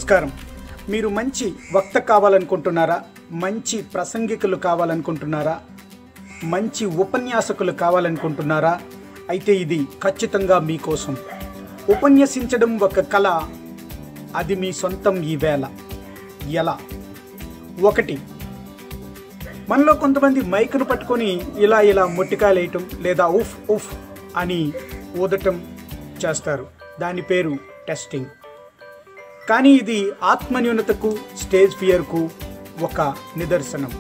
నమస్కారం మీరు మంచి వక్త కావాలనుకుంటున్నారా మంచి ప్రసంగికులు కావాలనుకుంటున్నారా మంచి ఉపన్యాసకులు కావాలనుకుంటున్నారా అయితే ఇది ఖచ్చితంగా మీకోసం ఉపన్యసించడం ఒక కళ అది మీ సొంతం ఈవేళ ఎలా ఒకటి మనలో కొంతమంది మైకును పట్టుకొని ఇలా ఇలా మొట్టికాయలు వేయటం లేదా ఉఫ్ ఉఫ్ అని ఊదటం చేస్తారు దాని పేరు టెస్టింగ్ కానీ ఇది ఆత్మన్యూనతకు స్టేజ్ ఫియర్కు ఒక నిదర్శనం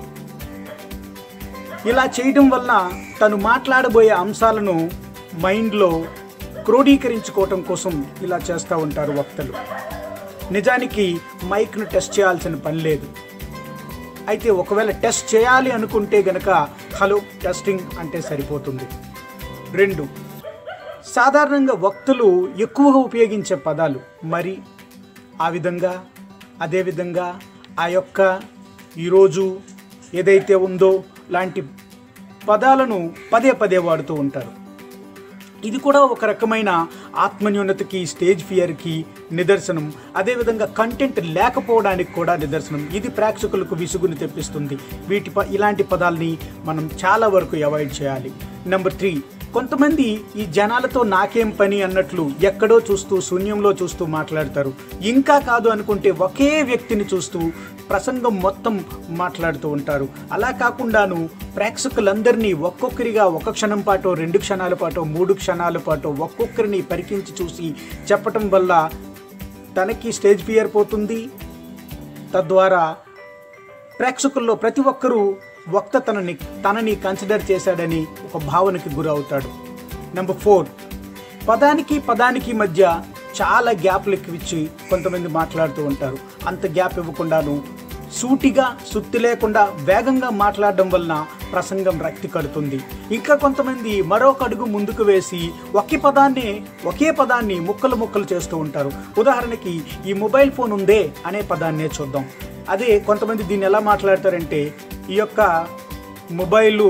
ఇలా చేయడం వల్ల తను మాట్లాడబోయే అంశాలను మైండ్లో క్రోడీకరించుకోవటం కోసం ఇలా చేస్తూ ఉంటారు వక్తలు నిజానికి మైక్ను టెస్ట్ చేయాల్సిన పని లేదు అయితే ఒకవేళ టెస్ట్ చేయాలి అనుకుంటే గనక హలో టెస్టింగ్ అంటే సరిపోతుంది రెండు సాధారణంగా వక్తులు ఎక్కువగా ఉపయోగించే పదాలు మరి ఆ విధంగా అదేవిధంగా ఆ యొక్క ఈరోజు ఏదైతే ఉందో లాంటి పదాలను పదే పదే వాడుతూ ఉంటారు ఇది కూడా ఒక రకమైన ఆత్మన్యూనతకి స్టేజ్ ఫియర్కి నిదర్శనం అదేవిధంగా కంటెంట్ లేకపోవడానికి కూడా నిదర్శనం ఇది ప్రేక్షకులకు విసుగుని తెప్పిస్తుంది వీటి ప ఇలాంటి పదాలని మనం చాలా వరకు అవాయిడ్ చేయాలి నెంబర్ త్రీ కొంతమంది ఈ జనాలతో నాకేం పని అన్నట్లు ఎక్కడో చూస్తూ శూన్యంలో చూస్తూ మాట్లాడతారు ఇంకా కాదు అనుకుంటే ఒకే వ్యక్తిని చూస్తూ ప్రసంగం మొత్తం మాట్లాడుతూ ఉంటారు అలా కాకుండాను ప్రేక్షకులందరినీ ఒక్కొక్కరిగా ఒక క్షణం పాటు రెండు క్షణాల పాటు మూడు క్షణాల పాటు ఒక్కొక్కరిని పరికించి చూసి చెప్పటం వల్ల తనకి స్టేజ్ ఫియర్ పోతుంది తద్వారా ప్రేక్షకుల్లో ప్రతి ఒక్కరూ వక్త తనని తనని కన్సిడర్ చేశాడని ఒక భావనకి గురవుతాడు నెంబర్ ఫోర్ పదానికి పదానికి మధ్య చాలా గ్యాప్లు ఎక్కువిచ్చి కొంతమంది మాట్లాడుతూ ఉంటారు అంత గ్యాప్ ఇవ్వకుండాను సూటిగా సుత్తి లేకుండా వేగంగా మాట్లాడడం వలన ప్రసంగం రక్తి కడుతుంది ఇంకా కొంతమంది మరొక అడుగు ముందుకు వేసి ఒకే పదాన్ని ఒకే పదాన్ని ముక్కలు ముక్కలు చేస్తూ ఉంటారు ఉదాహరణకి ఈ మొబైల్ ఫోన్ ఉందే అనే పదాన్నే చూద్దాం అదే కొంతమంది దీన్ని ఎలా మాట్లాడతారంటే ఈ యొక్క మొబైలు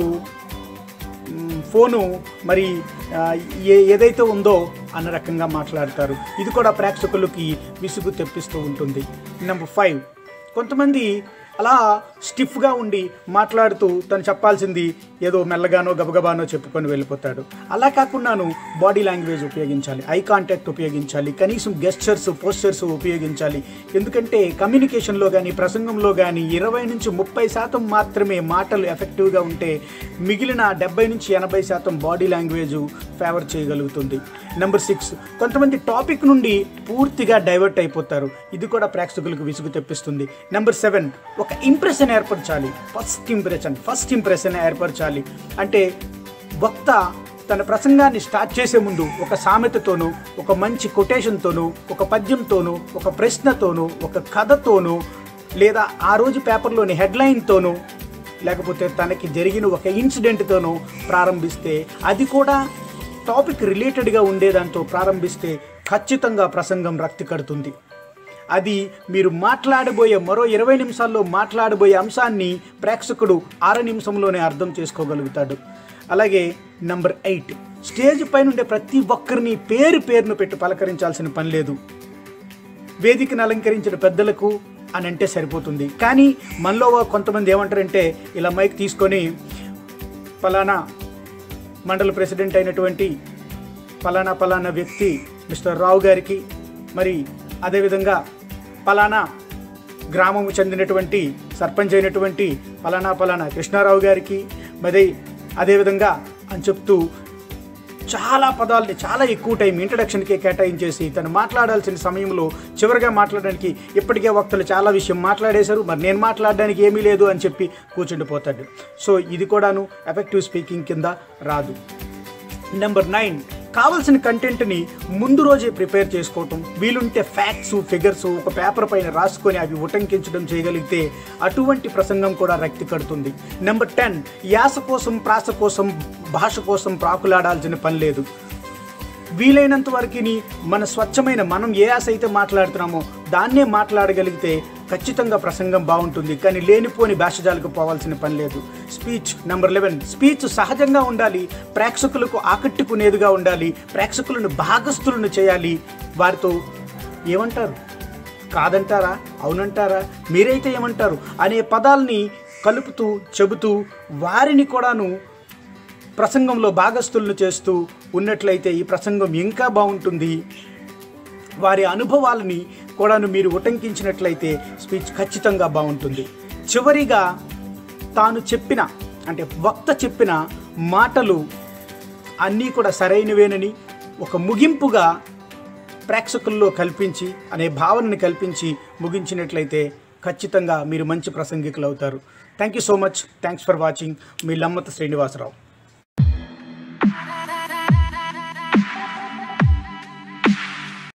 మ్, ఫోను మరి ఆ, ఏ ఏదైతే ఉందో అన్న రకంగా మాట్లాడతారు ఇది కూడా ప్రేక్షకులకి విసుగు తెప్పిస్తూ ఉంటుంది నెంబర్ ఫైవ్ కొంతమంది అలా స్టిఫ్గా ఉండి మాట్లాడుతూ తను చెప్పాల్సింది ఏదో మెల్లగానో గబగబానో చెప్పుకొని వెళ్ళిపోతాడు అలా కాకుండాను బాడీ లాంగ్వేజ్ ఉపయోగించాలి ఐ కాంటాక్ట్ ఉపయోగించాలి కనీసం గెస్చర్స్ పోస్చర్స్ ఉపయోగించాలి ఎందుకంటే కమ్యూనికేషన్లో కానీ ప్రసంగంలో కానీ ఇరవై నుంచి ముప్పై శాతం మాత్రమే మాటలు ఎఫెక్టివ్గా ఉంటే మిగిలిన డెబ్బై నుంచి ఎనభై శాతం బాడీ లాంగ్వేజ్ ఫేవర్ చేయగలుగుతుంది నెంబర్ సిక్స్ కొంతమంది టాపిక్ నుండి పూర్తిగా డైవర్ట్ అయిపోతారు ఇది కూడా ప్రేక్షకులకు విసుగు తెప్పిస్తుంది నెంబర్ సెవెన్ ఒక ఇంప్రెషన్ ఏర్పరచాలి ఫస్ట్ ఇంప్రెషన్ ఫస్ట్ ఇంప్రెషన్ ఏర్పరచాలి అంటే వక్త తన ప్రసంగాన్ని స్టార్ట్ చేసే ముందు ఒక సామెతతోనూ ఒక మంచి కొటేషన్తోనూ ఒక పద్యంతోనూ ఒక ప్రశ్నతోనూ ఒక కథతోనూ లేదా ఆ రోజు పేపర్లోని హెడ్లైన్తోనూ లేకపోతే తనకి జరిగిన ఒక ఇన్సిడెంట్తోనూ ప్రారంభిస్తే అది కూడా టాపిక్ రిలేటెడ్గా ఉండేదాంతో ప్రారంభిస్తే ఖచ్చితంగా ప్రసంగం రక్తి కడుతుంది అది మీరు మాట్లాడబోయే మరో ఇరవై నిమిషాల్లో మాట్లాడబోయే అంశాన్ని ప్రేక్షకుడు అర నిమిషంలోనే అర్థం చేసుకోగలుగుతాడు అలాగే నంబర్ ఎయిట్ స్టేజ్ పైన ఉండే ప్రతి ఒక్కరిని పేరు పేరును పెట్టి పలకరించాల్సిన పని లేదు వేదికను అలంకరించిన పెద్దలకు అని అంటే సరిపోతుంది కానీ మనలో కొంతమంది ఏమంటారంటే ఇలా మైక్ తీసుకొని ఫలానా మండల ప్రెసిడెంట్ అయినటువంటి ఫలానా ఫలానా వ్యక్తి మిస్టర్ రావు గారికి మరి అదేవిధంగా ఫలానా గ్రామము చెందినటువంటి సర్పంచ్ అయినటువంటి ఫలానా ఫలానా కృష్ణారావు గారికి మరి అదేవిధంగా అని చెప్తూ చాలా పదాలని చాలా ఎక్కువ టైం ఇంట్రడక్షన్కే కేటాయించేసి తను మాట్లాడాల్సిన సమయంలో చివరిగా మాట్లాడడానికి ఇప్పటికే వక్తలు చాలా విషయం మాట్లాడేశారు మరి నేను మాట్లాడడానికి ఏమీ లేదు అని చెప్పి కూర్చుండిపోతాడు సో ఇది కూడాను ఎఫెక్టివ్ స్పీకింగ్ కింద రాదు నెంబర్ నైన్ కావలసిన కంటెంట్ని ముందు రోజే ప్రిపేర్ చేసుకోవటం వీలుంటే ఫ్యాక్ట్స్ ఫిగర్స్ ఒక పేపర్ పైన రాసుకొని అవి ఉటంకించడం చేయగలిగితే అటువంటి ప్రసంగం కూడా రక్తి కడుతుంది నెంబర్ టెన్ యాస కోసం ప్రాస కోసం భాష కోసం ప్రాకులాడాల్సిన పని లేదు వీలైనంత వరకు మన స్వచ్ఛమైన మనం ఏ యాస అయితే మాట్లాడుతున్నామో దాన్నే మాట్లాడగలిగితే ఖచ్చితంగా ప్రసంగం బాగుంటుంది కానీ లేనిపోని భాషజాలకు పోవాల్సిన పని లేదు స్పీచ్ నెంబర్ లెవెన్ స్పీచ్ సహజంగా ఉండాలి ప్రేక్షకులకు ఆకట్టుకునేదిగా ఉండాలి ప్రేక్షకులను భాగస్థులను చేయాలి వారితో ఏమంటారు కాదంటారా అవునంటారా మీరైతే ఏమంటారు అనే పదాల్ని కలుపుతూ చెబుతూ వారిని కూడాను ప్రసంగంలో భాగస్థులను చేస్తూ ఉన్నట్లయితే ఈ ప్రసంగం ఇంకా బాగుంటుంది వారి అనుభవాలని కూడాను మీరు ఉటంకించినట్లయితే స్పీచ్ ఖచ్చితంగా బాగుంటుంది చివరిగా తాను చెప్పిన అంటే వక్త చెప్పిన మాటలు అన్నీ కూడా సరైనవేనని ఒక ముగింపుగా ప్రేక్షకుల్లో కల్పించి అనే భావనని కల్పించి ముగించినట్లయితే ఖచ్చితంగా మీరు మంచి ప్రసంగికులు అవుతారు thank you so much thanks for watching మీ లమ్మత శ్రీనివాసరావు